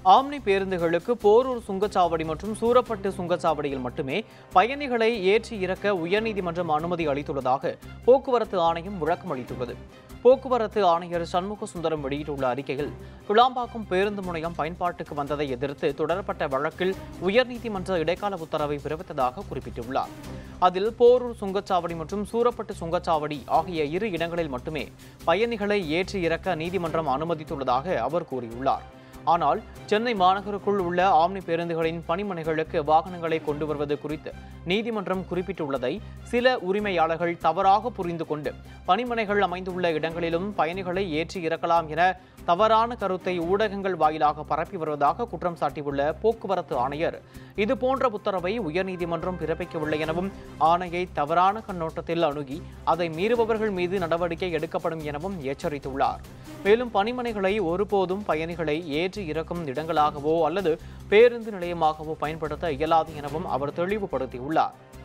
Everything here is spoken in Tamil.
ஆம்னி பேருந்துகளுக்கு போரூர் சுங்கச்சாவடி மற்றும் சூரப்பட்டு சுங்கச்சாவடியில் மட்டுமே பயணிகளை ஏற்றி இறக்க உயர்நீதிமன்றம் அனுமதி அளித்துள்ளதாக போக்குவரத்து ஆணையம் விளக்கம் அளித்துள்ளது போக்குவரத்து ஆணையர் சண்முக சுந்தரம் வெளியிட்டுள்ள அறிக்கையில் குளாம்பாக்கம் பேருந்து முனையம் பயன்பாட்டுக்கு வந்ததை எதிர்த்து தொடரப்பட்ட வழக்கில் உயர்நீதிமன்ற இடைக்கால உத்தரவை பிறப்பித்ததாக குறிப்பிட்டுள்ளார் அதில் போரூர் சுங்கச்சாவடி மற்றும் சூரப்பட்டு சுங்கச்சாவடி ஆகிய இரு இடங்களில் மட்டுமே பயணிகளை ஏற்றி இறக்க நீதிமன்றம் அனுமதித்துள்ளதாக அவர் கூறியுள்ளார் ஆனால் சென்னை மாநகருக்குள் உள்ள ஆம்னி பேருந்துகளின் பணிமனைகளுக்கு வாகனங்களை கொண்டு வருவது குறித்து நீதிமன்றம் குறிப்பிட்டுள்ளதை சில உரிமையாளர்கள் தவறாக புரிந்து கொண்டு பணிமனைகள் அமைந்துள்ள இடங்களிலும் பயணிகளை ஏற்றி இறக்கலாம் என தவறான கருத்தை ஊடகங்கள் வாயிலாக பரப்பி வருவதாக குற்றம் சாட்டியுள்ள போக்குவரத்து ஆணையர் இது போன்ற உத்தரவை உயர்நீதிமன்றம் பிறப்பிக்கவில்லை எனவும் ஆணையை தவறான கண்ணோட்டத்தில் அணுகி அதை மீறுபவர்கள் மீது நடவடிக்கை எடுக்கப்படும் எனவும் எச்சரித்துள்ளார் மேலும் பணிமனைகளை ஒருபோதும் பயணிகளை ஏற்றி இறக்கும் இடங்களாகவோ அல்லது பேருந்து நிலையமாகவோ பயன்படுத்த இயலாது எனவும் அவர் தெளிவுபடுத்தியுள்ளார்